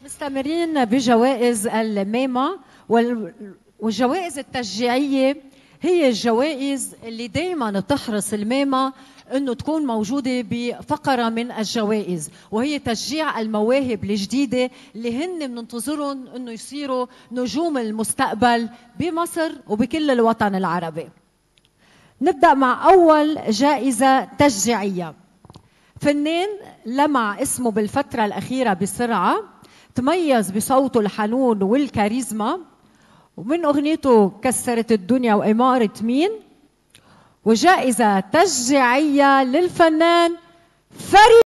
مستمرين بجوائز الميما وال- والجوائز التشجيعية هي الجوائز اللي دائما بتحرص الميما انه تكون موجوده بفقره من الجوائز وهي تشجيع المواهب الجديده اللي هن بننتظرهم انه يصيروا نجوم المستقبل بمصر وبكل الوطن العربي. نبدا مع اول جائزه تشجيعيه. فنان لمع اسمه بالفتره الاخيره بسرعه تميز بصوته الحنون والكاريزما ومن اغنيته كسرت الدنيا واماره مين وجائزه تشجيعيه للفنان فريد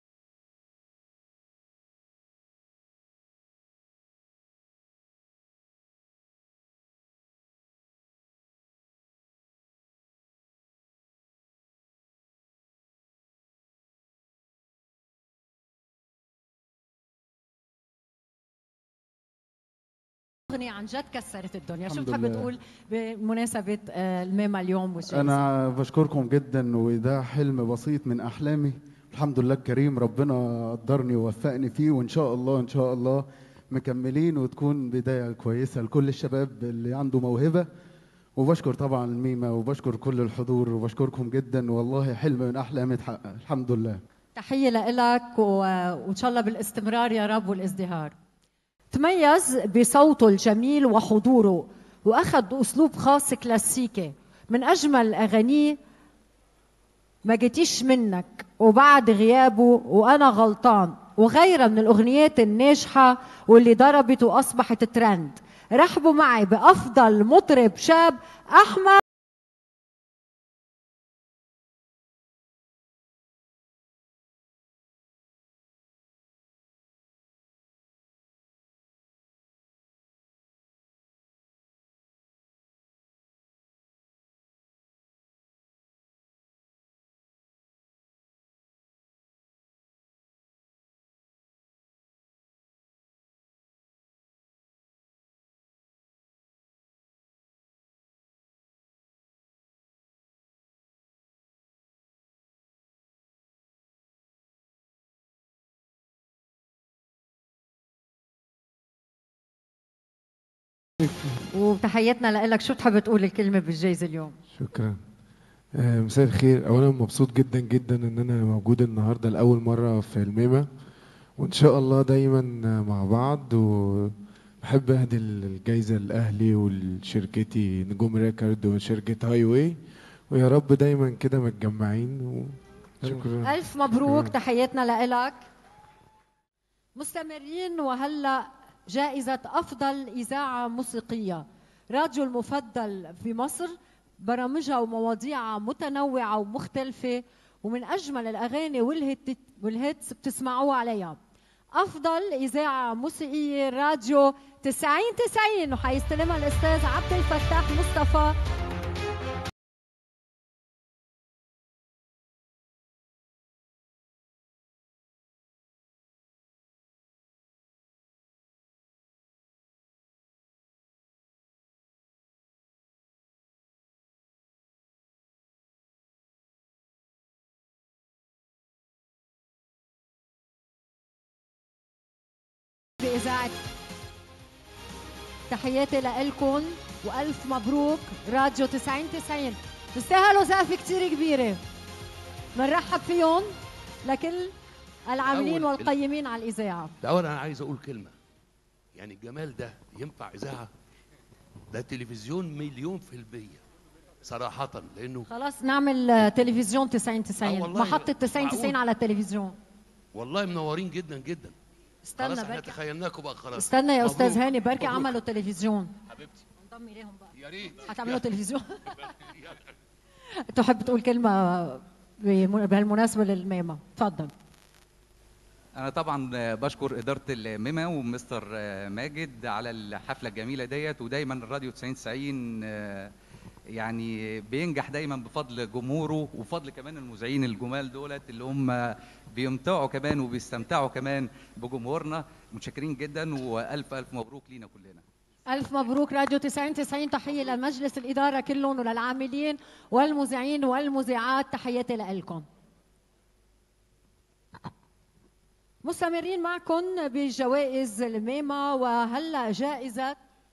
اغنيه عن جد كسرت الدنيا شو الحمد بتحب لله. تقول بمناسبه آه، الميما اليوم والجائزه انا بشكركم جدا وده حلم بسيط من احلامي الحمد لله الكريم ربنا قدرني ووفقني فيه وان شاء الله ان شاء الله مكملين وتكون بدايه كويسه لكل الشباب اللي عنده موهبه وبشكر طبعا الميمه وبشكر كل الحضور وبشكركم جدا والله حلم من احلامي اتحقق الحمد لله تحية لإلك و... وإن شاء الله بالاستمرار يا رب والازدهار تميز بصوته الجميل وحضوره وأخذ أسلوب خاص كلاسيكي من أجمل أغانيه ما جيتيش منك وبعد غيابه وأنا غلطان وغيرها من الأغنيات الناجحة واللي ضربت وأصبحت ترند رحبوا معي بأفضل مطرب شاب أحمد وتحياتنا لك شو بتحب تقول الكلمة بالجايزة اليوم شكرا آه، مساء الخير اولا مبسوط جدا جدا ان انا موجود النهارده لاول مره في الميمة وان شاء الله دايما مع بعض وبحب اهدي الجايزه لاهلي ولشركتي نجوم ريكورد وشركه هاي واي ويا رب دايما كده متجمعين وشكرا ألف مبروك شكراً. تحياتنا لإلك مستمرين وهلا جائزة أفضل إذاعة موسيقية راديو المفضل في مصر برامجها ومواضيعها متنوعة ومختلفة ومن أجمل الأغاني والهيت والهيتس بتسمعوها عليها أفضل إذاعة موسيقية راديو 90 90 وحيستلمها الأستاذ عبد الفتاح مصطفى بإذاعة تحياتي لإلكم وألف مبروك راديو 90 90 تستاهلوا سقفة كتير كبيرة بنرحب فيهم لكل العاملين أول- والقيمين على الإذاعة الأول أنا عايز أقول كلمة يعني الجمال ده ينفع إذاعة ده تلفزيون مليون في المية صراحة لأنه خلاص نعمل آه، تلفزيون 90 آه 90 والله محطة 90 90 معقول. على التلفزيون والله منورين جدا جدا استنى خلاص احنا بركي تخيلناكم بقى خلاص استنى يا أستاذ مبروك. هاني بركي مبروك. عملوا تلفزيون حبيبتي انضم إليهم بقى يا ريت هتعملوا تلفزيون تحب تقول كلمة بم- بهالمناسبة للميمة تفضل انا طبعا بشكر اداره الميما ومستر ماجد على الحفله الجميله ديت ودايما الراديو 90 90 آه، يعني بينجح دايما بفضل جمهوره وفضل كمان المذيعين الجمال دولت اللي هم بيمتعوا كمان وبيستمتعوا كمان بجمهورنا متشكرين جدا والف الف مبروك لينا كلنا ألف مبروك راديو 90 90 تحية لمجلس الإدارة كلهم وللعاملين والمذيعين والمذيعات تحياتي لكم مستمرين معكم بجوائز الميمة وهلا جائزة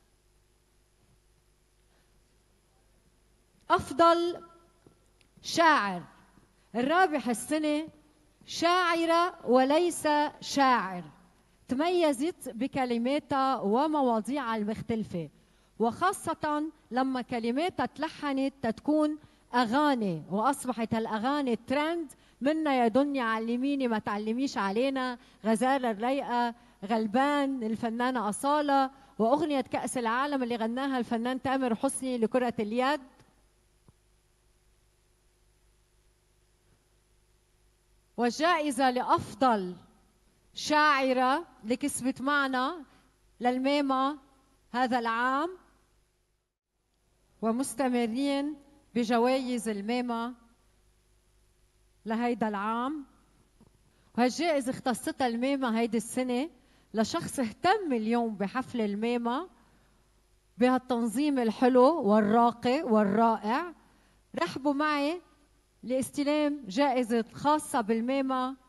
أفضل شاعر الرابح السنة شاعرة وليس شاعر تميزت بكلماتها ومواضيعها المختلفة وخاصة لما كلماتها تلحنت تتكون أغاني وأصبحت هالأغاني ترند منا يا دنيا علميني ما تعلميش علينا غزالة الرايقة غلبان الفنانة أصالة وأغنية كأس العالم اللي غناها الفنان تامر حسني لكرة اليد والجائزة لأفضل شاعرة اللي كسبت معنا للميمة هذا العام ومستمرين بجوائز الميمة لهيدا العام وهالجائزة اختصتها الميمة هيدي السنة لشخص اهتم اليوم بحفل الميمة بهالتنظيم الحلو والراقي والرائع رحبوا معي لاستلام جائزة خاصة بالميمة